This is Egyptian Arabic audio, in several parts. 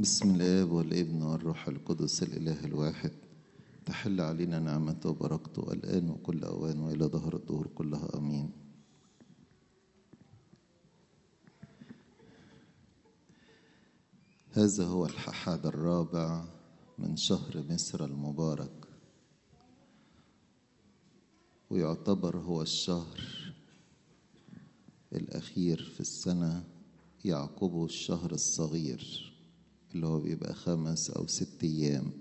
بسم الآب والابن والروح القدس الإله الواحد تحل علينا نعمته وبركته الآن وكل أوان وإلى ظهر الدهور كلها آمين هذا هو الححاد الرابع من شهر مصر المبارك ويعتبر هو الشهر الأخير في السنة يعقبه الشهر الصغير اللي هو بيبقى خمس أو ست أيام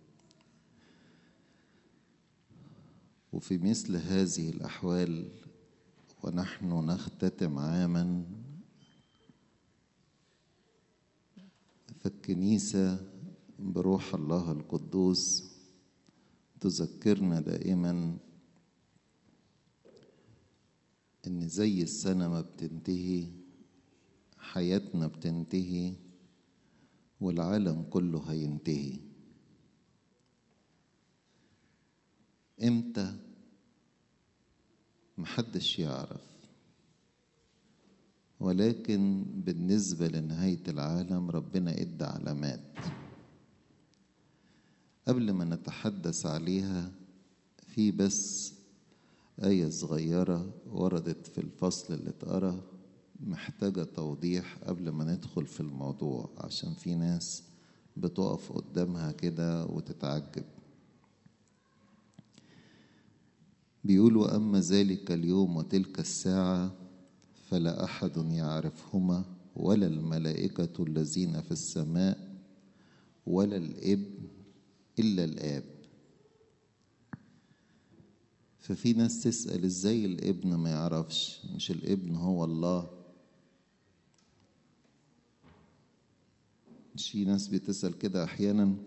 وفي مثل هذه الأحوال ونحن نختتم عاما فالكنيسة بروح الله القدوس تذكرنا دائما ان زي السنة ما بتنتهي حياتنا بتنتهي والعالم كله هينتهي امتى محدش يعرف ولكن بالنسبة لنهاية العالم ربنا ادى علامات قبل ما نتحدث عليها في بس آية صغيرة وردت في الفصل اللي اتقرا محتاجة توضيح قبل ما ندخل في الموضوع عشان في ناس بتقف قدامها كده وتتعجب بيقول وأما ذلك اليوم وتلك الساعة فلا أحد يعرفهما ولا الملائكة الذين في السماء ولا الابن إلا الآب ففي ناس تسأل ازاي الابن ما يعرفش مش الابن هو الله مش في ناس بتسأل كده أحيانا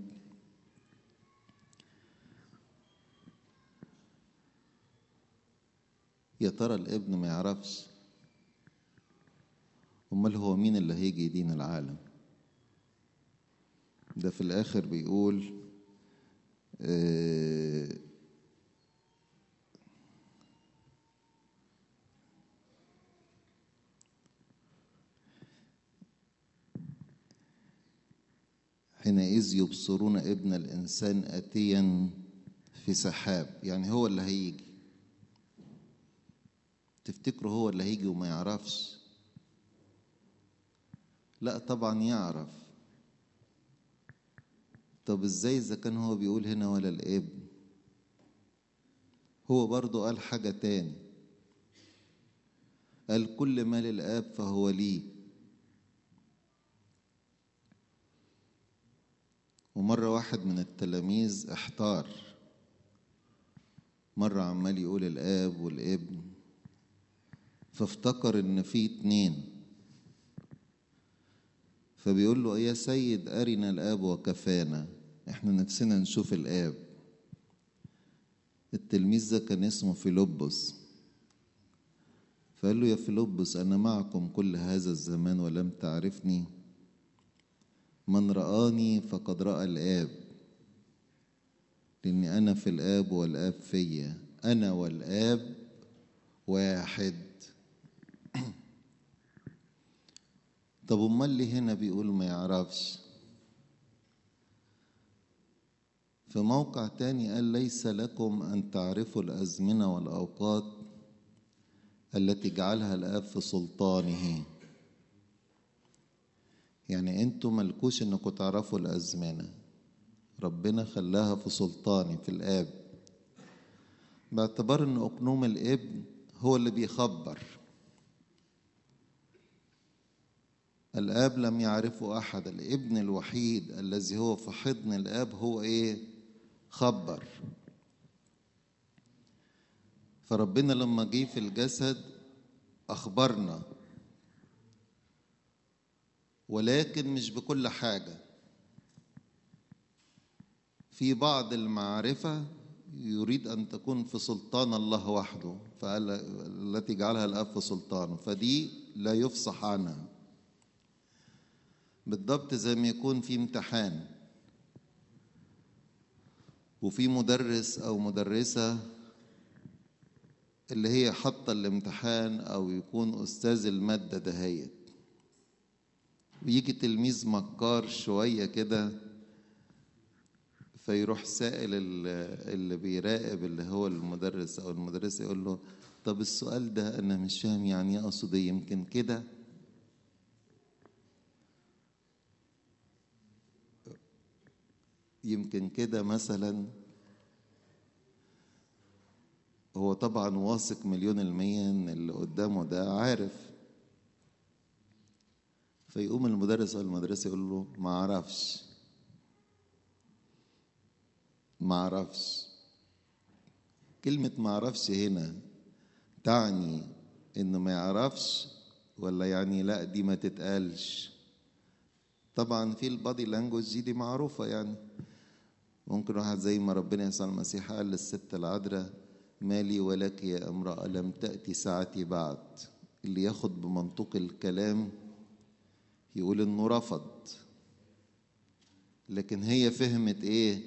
يا ترى الابن ما يعرفش امال هو مين اللي هيجي يدين العالم ده في الاخر بيقول آه حينئذ يبصرون ابن الإنسان آتيا في سحاب يعني هو اللي هيجي تفتكروا هو اللي هيجي وما يعرفش لا طبعا يعرف طب ازاي اذا كان هو بيقول هنا ولا الابن هو برضو قال حاجة تاني قال كل ما للآب فهو ليه ومرة واحد من التلاميذ احتار مرة عمال يقول الآب والابن فافتكر إن في اتنين فبيقول له يا سيد أرنا الآب وكفانا احنا نفسنا نشوف الآب التلميذ ده كان اسمه فيلبس فقال له يا فيلبس أنا معكم كل هذا الزمان ولم تعرفني من رآني فقد رأى الآب لأني أنا في الآب والآب فيا أنا والآب واحد طب أمال ليه هنا بيقول ما يعرفش في موقع تاني قال ليس لكم أن تعرفوا الأزمنة والأوقات التي جعلها الآب في سلطانه يعني انتوا ملكوش انكم تعرفوا الازمنه ربنا خلاها في سلطاني في الاب باعتبار ان اقنوم الابن هو اللي بيخبر الاب لم يعرفه احد الابن الوحيد الذي هو في حضن الاب هو ايه خبر فربنا لما جه في الجسد اخبرنا ولكن مش بكل حاجة في بعض المعرفة يريد أن تكون في سلطان الله وحده فقال التي جعلها الأب في سلطانه فدي لا يفصح عنها بالضبط زي ما يكون في امتحان وفي مدرس أو مدرسة اللي هي حاطة الامتحان أو يكون أستاذ المادة دهيت ويجي تلميذ مكار شوية كده فيروح سائل اللي بيراقب اللي هو المدرس أو المدرس يقول له طب السؤال ده أنا مش فاهم يعني إيه أقصد يمكن كده يمكن كده مثلا هو طبعا واثق مليون المية ان اللي قدامه ده عارف فيقوم المدرس او المدرسة يقول له ما اعرفش ما اعرفش كلمة ما اعرفش هنا تعني انه ما يعرفش ولا يعني لا دي ما تتقالش طبعا في البادي لانجوج دي معروفة يعني ممكن واحد زي ما ربنا يسوع المسيح قال للست العذراء مالي ولك يا امرأة لم تأتي ساعتي بعد اللي ياخد بمنطق الكلام يقول انه رفض لكن هي فهمت ايه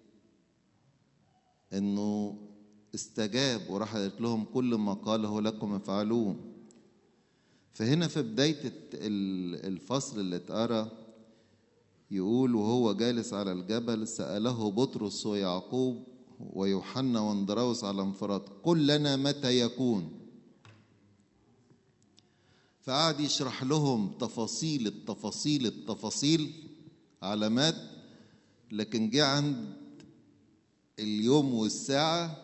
انه استجاب وراح قالت لهم كل ما قاله لكم افعلوه فهنا في بداية الفصل اللي اتقرا يقول وهو جالس على الجبل سأله بطرس ويعقوب ويوحنا واندراوس على انفراد قل لنا متى يكون فقعد يشرح لهم تفاصيل التفاصيل التفاصيل علامات لكن جه عند اليوم والساعة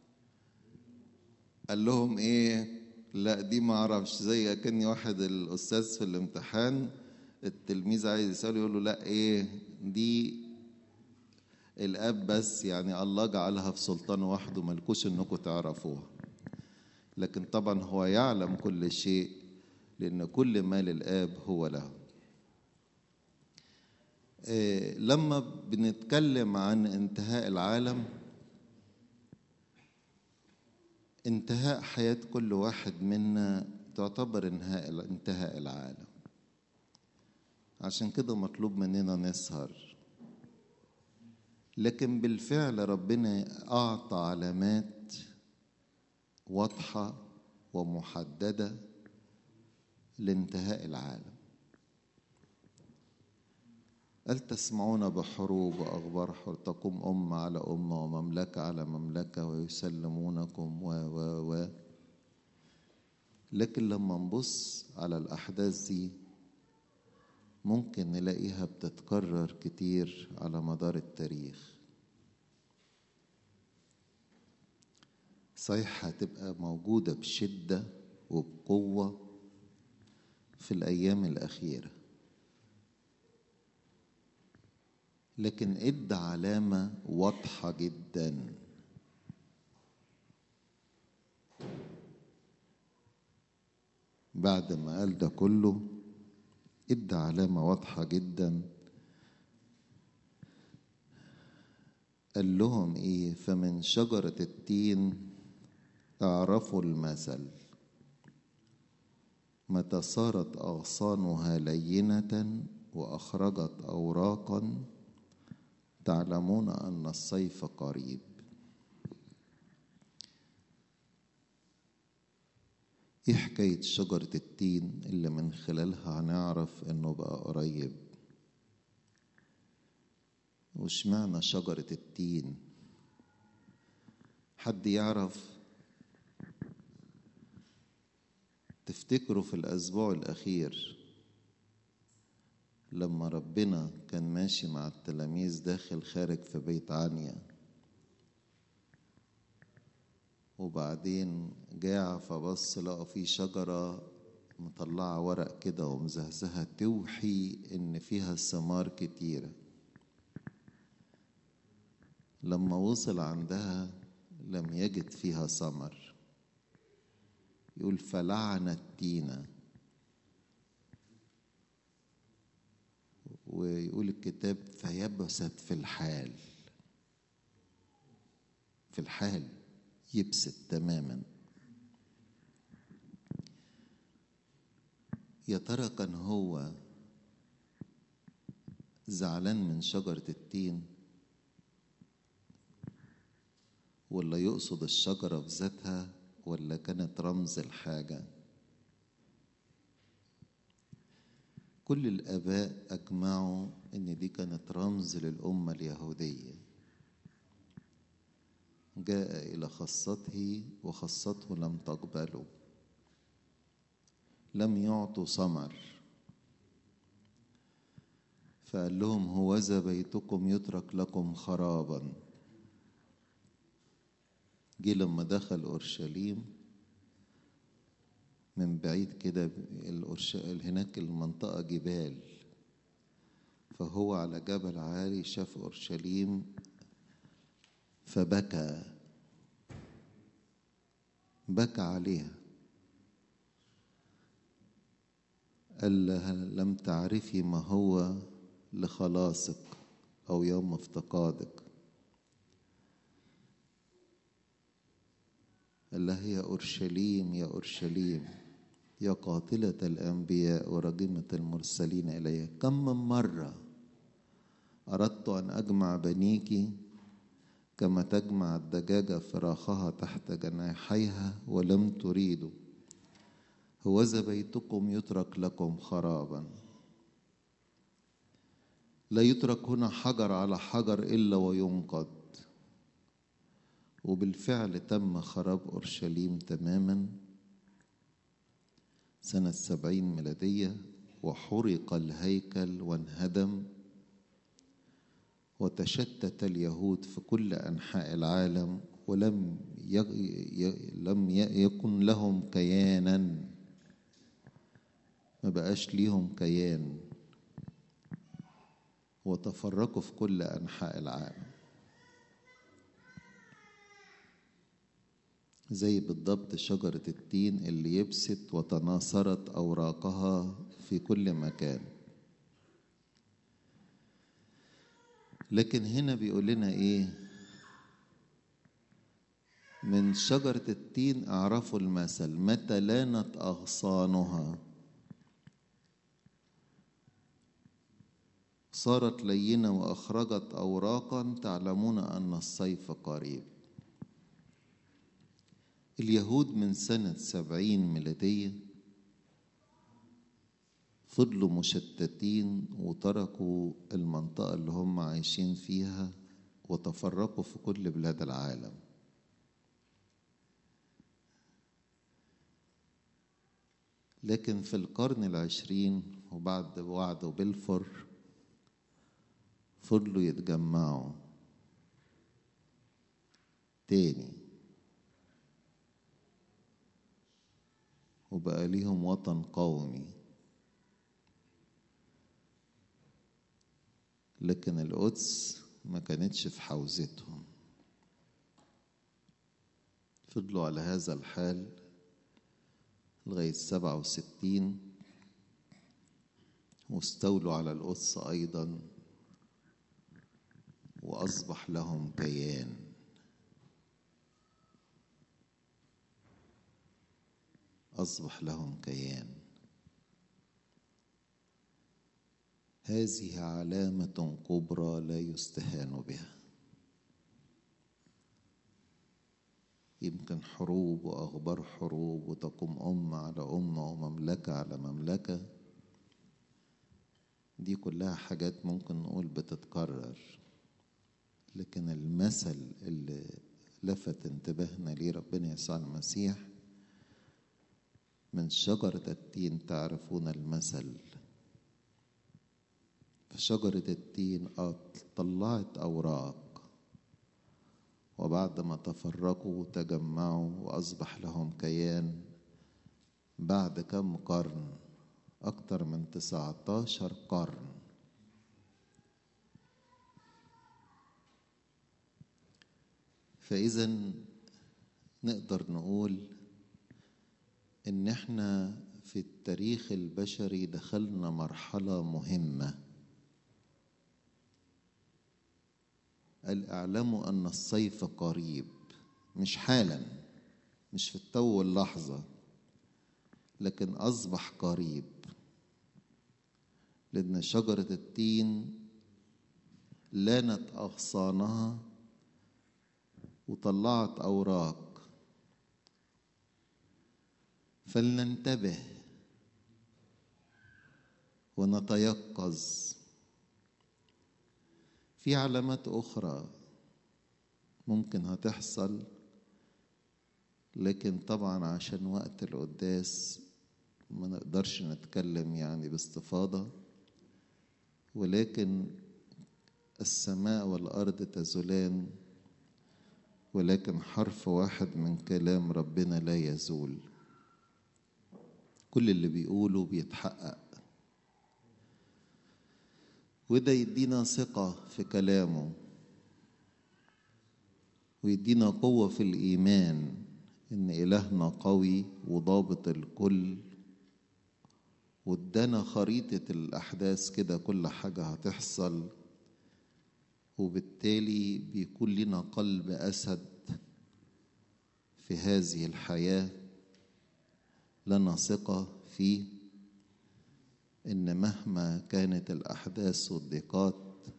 قال لهم ايه لا دي ما اعرفش زي كاني واحد الاستاذ في الامتحان التلميذ عايز يسأله يقول له لا ايه دي الاب بس يعني الله جعلها في سلطان وحده ملكوش انكم تعرفوها لكن طبعا هو يعلم كل شيء لان كل ما للاب هو له إيه لما بنتكلم عن انتهاء العالم انتهاء حياة كل واحد منا تعتبر انهاء انتهاء العالم عشان كده مطلوب مننا نسهر لكن بالفعل ربنا أعطى علامات واضحة ومحددة لانتهاء العالم هل تسمعون بحروب وأخبار تقوم أمة على أمة ومملكة على مملكة ويسلمونكم و و و لكن لما نبص على الأحداث دي ممكن نلاقيها بتتكرر كتير على مدار التاريخ صحيح هتبقى موجودة بشدة وبقوة في الأيام الأخيرة لكن ادى علامة واضحة جدا بعد ما قال ده كله ادى علامة واضحة جدا قال لهم ايه فمن شجرة التين اعرفوا المثل متى صارت أغصانها لينة وأخرجت أوراقا تعلمون أن الصيف قريب ايه حكاية شجرة التين اللي من خلالها هنعرف انه بقى قريب واشمعنى شجرة التين حد يعرف تفتكروا في الأسبوع الأخير لما ربنا كان ماشي مع التلاميذ داخل خارج في بيت عنيا وبعدين جاع فبص لقى في شجرة مطلعة ورق كده ومزهزهة توحي إن فيها ثمار كتيرة لما وصل عندها لم يجد فيها ثمر يقول فلعن التينة ويقول الكتاب فيبست في الحال في الحال يبست تماما يا ترى كان هو زعلان من شجرة التين ولا يقصد الشجرة في ذاتها ولا كانت رمز الحاجة كل الآباء أجمعوا إن دي كانت رمز للأمة اليهودية جاء إلى خاصته وخاصته لم تقبله لم يعطوا ثمر فقال لهم هوذا بيتكم يترك لكم خرابا جه لما دخل اورشليم من بعيد كده هناك المنطقة جبال فهو على جبل عالي شاف اورشليم فبكى بكى عليها قال لها لم تعرفي ما هو لخلاصك أو يوم افتقادك قال لها يا أورشليم يا أورشليم يا قاتلة الأنبياء ورجمة المرسلين إلي كم من مرة أردت أن أجمع بنيك كما تجمع الدجاجة فراخها تحت جناحيها ولم تريدوا هوذا بيتكم يترك لكم خرابا لا يترك هنا حجر على حجر إلا وينقض وبالفعل تم خراب أورشليم تماما سنة سبعين ميلادية وحرق الهيكل وانهدم وتشتت اليهود في كل أنحاء العالم ولم لم يكن لهم كيانا ما بقاش ليهم كيان وتفرقوا في كل أنحاء العالم زي بالضبط شجرة التين اللي يبست وتناثرت أوراقها في كل مكان لكن هنا بيقول لنا إيه من شجرة التين أعرفوا المثل متى لانت أغصانها صارت لينة وأخرجت أوراقا تعلمون أن الصيف قريب اليهود من سنة سبعين ميلادية فضلوا مشتتين وتركوا المنطقة اللي هم عايشين فيها وتفرقوا في كل بلاد العالم لكن في القرن العشرين وبعد وعد بلفور فضلوا يتجمعوا تاني وبقى ليهم وطن قومي لكن القدس ما كانتش في حوزتهم فضلوا على هذا الحال لغاية سبعة وستين واستولوا على القدس أيضا وأصبح لهم كيان أصبح لهم كيان هذه علامة كبرى لا يستهان بها يمكن حروب وأخبار حروب وتقوم أمة على أمة ومملكة على مملكة دي كلها حاجات ممكن نقول بتتكرر لكن المثل اللي لفت انتباهنا ليه ربنا يسوع المسيح من شجرة التين تعرفون المثل فشجرة التين طلعت أوراق وبعد ما تفرقوا تجمعوا وأصبح لهم كيان بعد كم قرن أكتر من تسعتاشر قرن فإذا نقدر نقول إن إحنا في التاريخ البشري دخلنا مرحلة مهمة قال اعلموا أن الصيف قريب مش حالا مش في التو اللحظة لكن أصبح قريب لأن شجرة التين لانت أغصانها وطلعت أوراق فلننتبه ونتيقظ في علامات أخرى ممكن هتحصل لكن طبعا عشان وقت القداس ما نقدرش نتكلم يعني باستفاضة ولكن السماء والأرض تزولان ولكن حرف واحد من كلام ربنا لا يزول كل اللي بيقوله بيتحقق وده يدينا ثقة في كلامه ويدينا قوة في الإيمان إن إلهنا قوي وضابط الكل وادانا خريطة الأحداث كده كل حاجة هتحصل وبالتالي بيكون لنا قلب أسد في هذه الحياة لنا ثقة فيه إن مهما كانت الأحداث والضيقات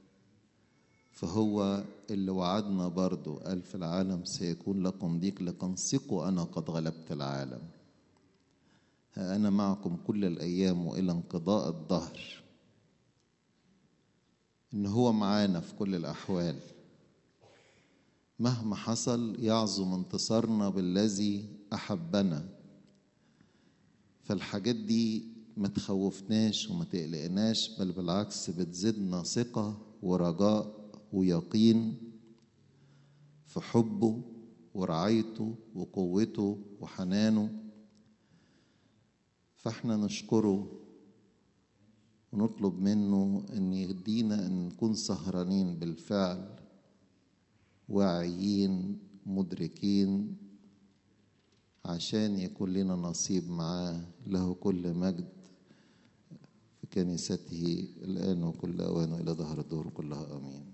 فهو اللي وعدنا برضو قال في العالم سيكون لكم ضيق لكن ثقوا أنا قد غلبت العالم ها أنا معكم كل الأيام وإلى انقضاء الدهر إن هو معانا في كل الأحوال مهما حصل يعظم انتصارنا بالذي أحبنا فالحاجات دي ما تخوفناش وما تقلقناش بل بالعكس بتزيدنا ثقة ورجاء ويقين في حبه ورعايته وقوته وحنانه فاحنا نشكره ونطلب منه ان يهدينا ان نكون سهرانين بالفعل واعيين مدركين عشان يكون لنا نصيب معاه له كل مجد في كنيسته الآن وكل أوان إلى ظهر الدور كلها آمين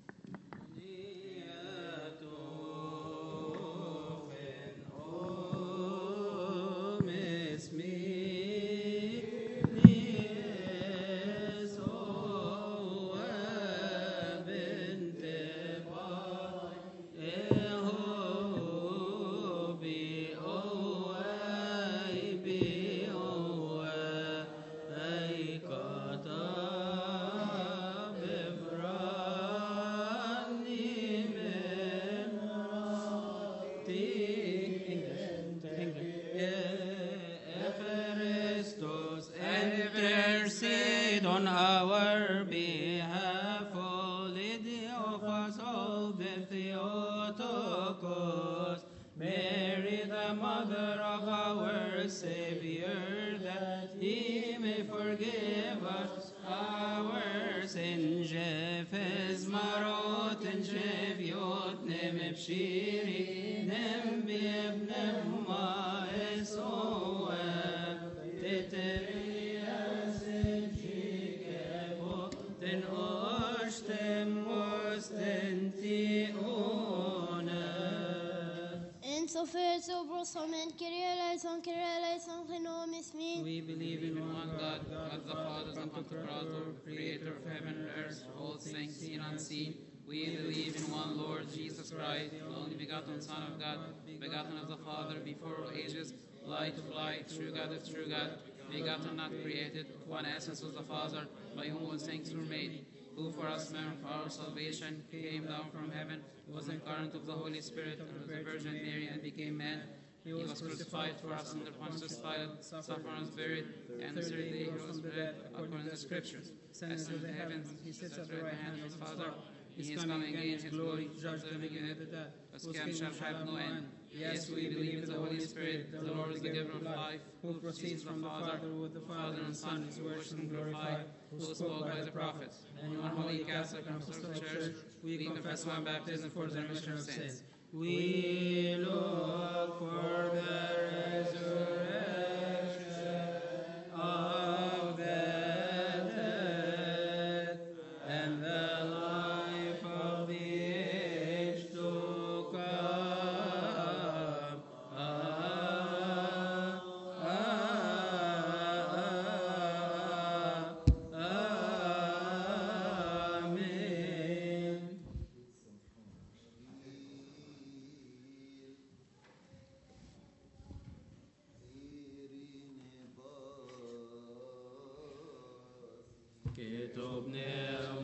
intercede on our behalf, O Lady of us all, the Theotokos, Mary, the mother of our Savior, that He may forgive us our sins. Jefes marot and Jeviot nem bshiri nem bibnem ma esoem teterias in chikevo ten ostem ostentione. En så föds och brottsam en Kyrie eleison, Kyrie eleison, genom ismin. We believe in one God, God the Father, the Pantocrator, creator of heaven and earth, all things seen and unseen. We believe in one Lord Jesus Christ, the only begotten Son of God, begotten of the Father before all ages, light of light, true God of true God, begotten not created, one essence was the Father, by whom all things were made, who for us men for our salvation came down from heaven, was incarnate of the Holy Spirit and of the Virgin Mary and became man. He was crucified for us under Pontius Pilate, suffered and was buried, and the third day he rose from the dead, according to the Scriptures. Ascended to the heavens, he sits at the right hand of his Father. He is coming again in his glory, to judge the living and the dead, whose kingdom shall have no end. Yes, we believe in the Holy Spirit, the Lord is the giver of life, who proceeds from the Father, with the Father and Son is worshipped and glorified, who spoke by the prophets. And one holy Catholic and Apostolic Church, we confess one baptism for the remission of sins. We look for the resurrection of the dead and the life of the age to come. Ah, ah, ah, Amen. que t'obner